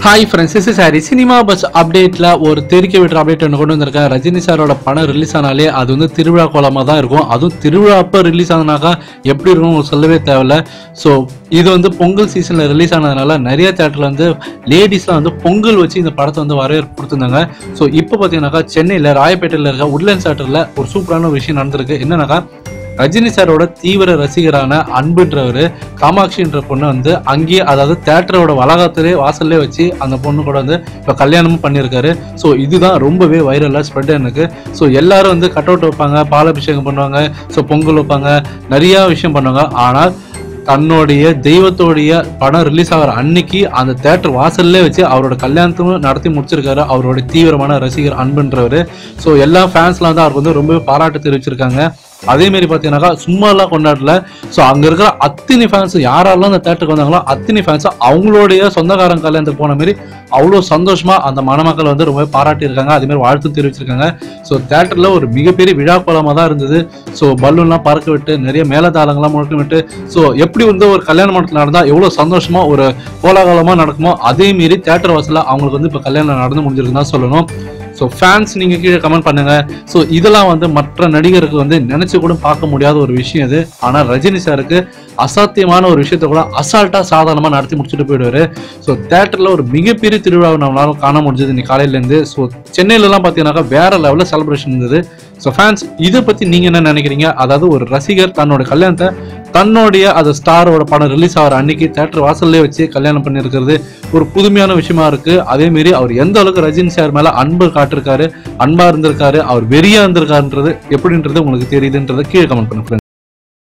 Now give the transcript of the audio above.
Hi friends is sorry cinema buzz அப்டேட்ல ஒரு தெரிக்க விட்டுற அப்டேட் ஒன்று கொண்டு வந்திருக்கேன் ரஜினி சாரோட படம் ரிலீஸ் ஆனாலே அது வந்து திருவிழா கோலமாக தான் இருக்கும் அதுவும் திருவிழா அப்போ ரிலீஸ் ஆனாக்கா எப்படி இருக்கும் உங்களுக்கு சொல்லவே தேவையில்ல ஸோ இது வந்து பொங்கல் சீசனில் ரிலீஸ் ஆனதுனால நிறைய தேட்டரில் வந்து லேடிஸ்லாம் வந்து பொங்கல் வச்சு இந்த படத்தை வந்து வரவேற்பு கொடுத்துருந்தாங்க ஸோ இப்போ பார்த்தீங்கன்னாக்கா சென்னையில் ராயப்பேட்டையில் இருக்க உட்லண்ட் தேட்டரில் ஒரு சூப்பரான ஒரு விஷயம் நடந்திருக்கு என்னன்னாக்கா ரஜினி சாரோட தீவிர ரசிகரான அன்புன்றவர் காமாட்சின்ற பொண்ணு வந்து அங்கேயே அதாவது தேட்டரோட வளாகத்திலே வாசல்லே வச்சு அந்த பொண்ணு கூட வந்து இப்போ கல்யாணமும் பண்ணியிருக்காரு ஸோ இதுதான் ரொம்பவே வைரலாக ஸ்ப்ரெட் எனக்கு ஸோ எல்லாரும் வந்து கட் அவுட் வைப்பாங்க பாலாபிஷேகம் பண்ணுவாங்க ஸோ பொங்கல் வைப்பாங்க நிறையா விஷயம் பண்ணுவாங்க ஆனால் தன்னுடைய தெய்வத்தோடைய படம் ரிலீஸ் ஆகிற அன்னைக்கு அந்த தேட்டர் வாசல்லே வச்சு அவரோட கல்யாணத்தையும் நடத்தி முடிச்சிருக்காரு அவரோட தீவிரமான ரசிகர் அன்புன்றவர் ஸோ எல்லா ஃபேன்ஸ்லாம் வந்து அவருக்கு வந்து ரொம்பவே பாராட்டு தெரிவிச்சிருக்காங்க அதே மாதிரி பார்த்தீங்கன்னாக்கா சும்மாலாம் கொண்டாடல ஸோ அங்கே இருக்கிற அத்தனை ஃபேன்ஸ் யாரெல்லாம் அந்த தேட்டருக்கு வந்தாங்களோ அத்தனை ஃபேன்ஸ் அவங்களுடைய சொந்தக்காரங்க கல்யாணத்துக்கு போன மாதிரி அவ்வளோ சந்தோஷமா அந்த மணமக்கள் வந்து ரொம்ப பாராட்டியிருக்காங்க அதே மாதிரி வாழ்த்து தெரிவிச்சிருக்காங்க ஸோ தேட்டரில் ஒரு மிகப்பெரிய விழா கோலமாக தான் இருந்தது ஸோ பலூன்லாம் பறக்க விட்டு நிறைய மேலதாளங்கள்லாம் முழக்க விட்டு ஸோ எப்படி வந்து ஒரு கல்யாண மண்டபத்தில் நடந்தால் எவ்வளோ சந்தோஷமா ஒரு கோலாகலமாக நடக்குமோ அதே மீறி தேட்டர் வாசலில் அவங்களுக்கு வந்து இப்போ கல்யாணம் நடந்து முடிஞ்சிருக்குன்னு தான் சொல்லணும் ஸோ ஃபேன்ஸ் நீங்கள் கீழே கமெண்ட் பண்ணுங்க ஸோ இதெல்லாம் வந்து மற்ற நடிகருக்கு வந்து நினைச்சு கூட பார்க்க முடியாத ஒரு விஷயம் இது ஆனால் ரஜினி சாருக்கு அசாத்தியமான ஒரு விஷயத்த கூட அசால்ட்டாக சாதாரணமாக நடத்தி முடிச்சுட்டு போயிடுவாரு ஸோ தேட்டரில் ஒரு மிகப்பெரிய திருவிழாவை நம்மளால காண முடிஞ்சது இன்னைக்கு காலையிலேருந்து ஸோ சென்னையிலலாம் பார்த்தீங்கன்னாக்கா வேற லெவலில் செலிப்ரேஷன் இருந்தது ஸோ ஃபேன்ஸ் இதை பற்றி நீங்கள் என்ன நினைக்கிறீங்க அதாவது ஒரு ரசிகர் தன்னோட கல்யாணத்தை தன்னுடைய அது ஸ்டாரோட படம் ரிலீஸ் ஆகிற அன்னைக்கு தேட்டர் வாசல்லே வச்சு கல்யாணம் பண்ணியிருக்கிறது ஒரு புதுமையான விஷயமா இருக்கு அதே மாரி அவர் எந்த அளவுக்கு ரஜினி சார் மேல அன்பு காட்டிருக்காரு அன்பா இருந்திருக்காரு அவர் வெறியா இருந்திருக்காருன்றது எப்படின்றது உங்களுக்கு தெரியுதுன்றதை கீழே கமெண்ட் பண்ணுங்க friends.